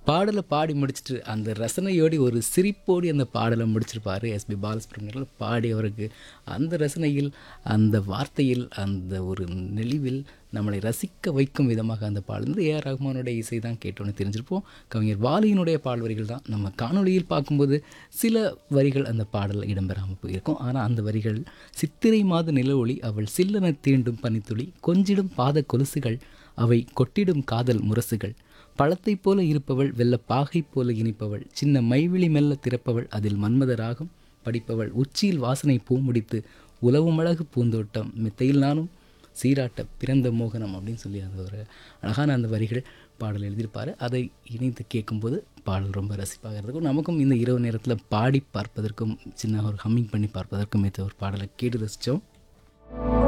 பாடலை பாடி முடிச்சுட்டு அந்த ரசனையோடு ஒரு சிரிப்போடு அந்த பாடலை முடிச்சிருப்பார் எஸ்பி பாலசுப்ரமணியன் பாடி அவருக்கு அந்த ரசனையில் அந்த வார்த்தையில் அந்த ஒரு நெளிவில் நம்மளை ரசிக்க வைக்கும் விதமாக அந்த பாடல் வந்து ஏஆர் ரஹ்மானுடைய இசை தான் கேட்டோன்னு தெரிஞ்சிருப்போம் கவிஞர் வாலியினுடைய பாடல் வரிகள் தான் நம்ம காணொளியில் பார்க்கும்போது சில வரிகள் அந்த பாடலில் இடம்பெறாமல் போயிருக்கும் ஆனால் அந்த வரிகள் சித்திரை மாத நிலவொளி அவள் சில்லென தீண்டும் பனித்துளி கொஞ்சிடும் பாத கொலுசுகள் அவை கொட்டிடும் காதல் முரசுகள் பழத்தைப் போல இருப்பவள் வெள்ள பாகை போல இனிப்பவள் சின்ன மைவிழி மெல்ல திறப்பவள் அதில் மன்மத ராகம் படிப்பவள் உச்சியில் வாசனை பூ முடித்து உலவும் அழகு பூந்தோட்டம் மெத்தையில் நானும் சீராட்ட பிறந்த மோகனம் அப்படின்னு சொல்லி அந்த ஒரு அழகான அந்த வரிகள் பாடல் எழுதியிருப்பார் அதை இணைத்து கேட்கும்போது பாடல் ரொம்ப ரசிப்பாக இருக்கும் நமக்கும் இந்த இரவு நேரத்தில் பாடி பார்ப்பதற்கும் சின்ன ஒரு ஹம்மிங் பண்ணி பார்ப்பதற்கும் ஏற்ற ஒரு பாடலை கேட்டு ரசித்தோம்